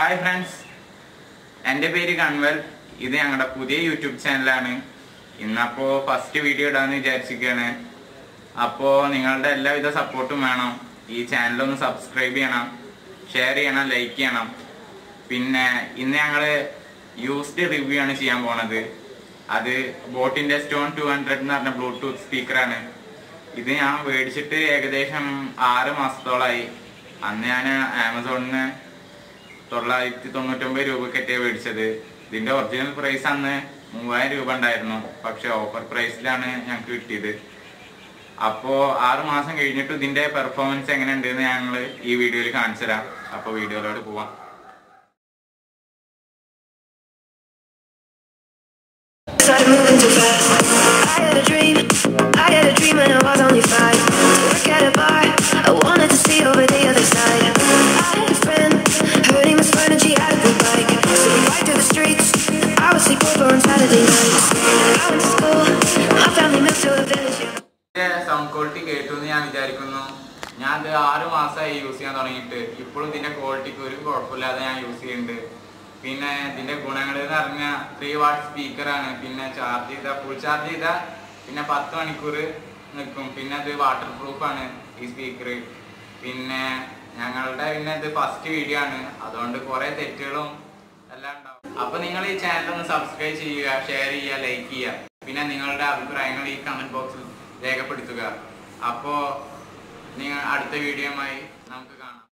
Hi friends എൻ്റെ പേര് കൺവൽ ഇത് ഞങ്ങളുടെ പുതിയ യൂട്യൂബ് ചാനലാണ് ഇന്നപ്പോ ഫസ്റ്റ് വീഡിയോ ഇടാന്ന് വിചാരിച്ചിരിക്കുകയാണ് അപ്പോൾ നിങ്ങളുടെ എല്ലാവിധ സപ്പോർട്ടും വേണം ഈ ചാനൽ ഒന്ന് സബ്സ്ക്രൈബ് ചെയ്യണം ഷെയർ ചെയ്യണം ലൈക്ക് ചെയ്യണം പിന്നെ ഇന്ന് ഞങ്ങള് യൂസ്ഡ് റിവ്യൂ ആണ് ചെയ്യാൻ പോണത് അത് ബോട്ടിന്റെ സ്റ്റോൺ ടു ഹൺഡ്രഡ് എന്ന് പറഞ്ഞ ബ്ലൂടൂത്ത് സ്പീക്കറാണ് ഇത് ഞാൻ മേടിച്ചിട്ട് ഏകദേശം ആറ് മാസത്തോളായി അന്ന് ഞാൻ ആമസോണിൽ നിന്ന് തൊള്ളായിരത്തി തൊണ്ണൂറ്റൊമ്പത് രൂപക്കറ്റെ മേടിച്ചത് ഇതിന്റെ ഒറിജിനൽ പ്രൈസ് അന്ന് മൂവായിരം രൂപ ഉണ്ടായിരുന്നു പക്ഷെ ഓഫർ പ്രൈസിലാണ് ഞങ്ങൾക്ക് കിട്ടിയത് അപ്പോ ആറ് മാസം കഴിഞ്ഞിട്ട് ഇതിന്റെ പെർഫോമൻസ് എങ്ങനെ ഉണ്ടെന്ന് ഞങ്ങൾ ഈ വീഡിയോയിൽ കാണിച്ചു തരാം അപ്പൊ വീഡിയോയിലോട്ട് പോവാം Started moving too fast. I had a dream, I had a dream when I was only five. To work at a bar, I wanted to see over the other side. I had a friend, hurting his friend and she had a good bike. So we biked to the streets, I would sleep over on Saturday nights. I went to school, my family moved to a village. yeah. ഇതിന്റെ sound quality കേട്ടു എന്ന് ഞാൻ വിചാരിക്കുന്നു ഞാൻ ഇത് ആറ് മാസമായി use ചെയ്യാൻ തുടങ്ങിയിട്ട് ഇപ്പോഴും ഇതിന്റെ ക്വാളിറ്റിക്ക് ഒരു കുഴപ്പമില്ലാതെ ഞാൻ യൂസ് ചെയ്യുന്നുണ്ട് പിന്നെ ഇതിന്റെ ഗുണങ്ങൾ എന്ന് പറഞ്ഞാൽ ത്രീ വാട്ട് സ്പീക്കറാണ് പിന്നെ ചാർജ് ചെയ്താൽ ഫുൾ ചാർജ് ചെയ്താൽ പിന്നെ പത്ത് മണിക്കൂർ നിൽക്കും പിന്നെ ഇത് വാട്ടർ പ്രൂഫാണ് ഈ സ്പീക്കർ പിന്നെ ഞങ്ങളുടെ പിന്നെ ഇത് ഫസ്റ്റ് വീഡിയോ ആണ് അതുകൊണ്ട് കുറെ തെറ്റുകളും എല്ലാം ഉണ്ടാവും അപ്പൊ നിങ്ങൾ ഈ ചാനൽ ഒന്ന് സബ്സ്ക്രൈബ് ചെയ്യുക ഷെയർ ചെയ്യുക ലൈക്ക് ചെയ്യുക പിന്നെ നിങ്ങളുടെ അഭിപ്രായങ്ങൾ ഈ കമന്റ് ബോക്സിൽ രേഖപ്പെടുത്തുക അപ്പോ നിങ്ങൾ അടുത്ത വീഡിയോയുമായി നമുക്ക് കാണാം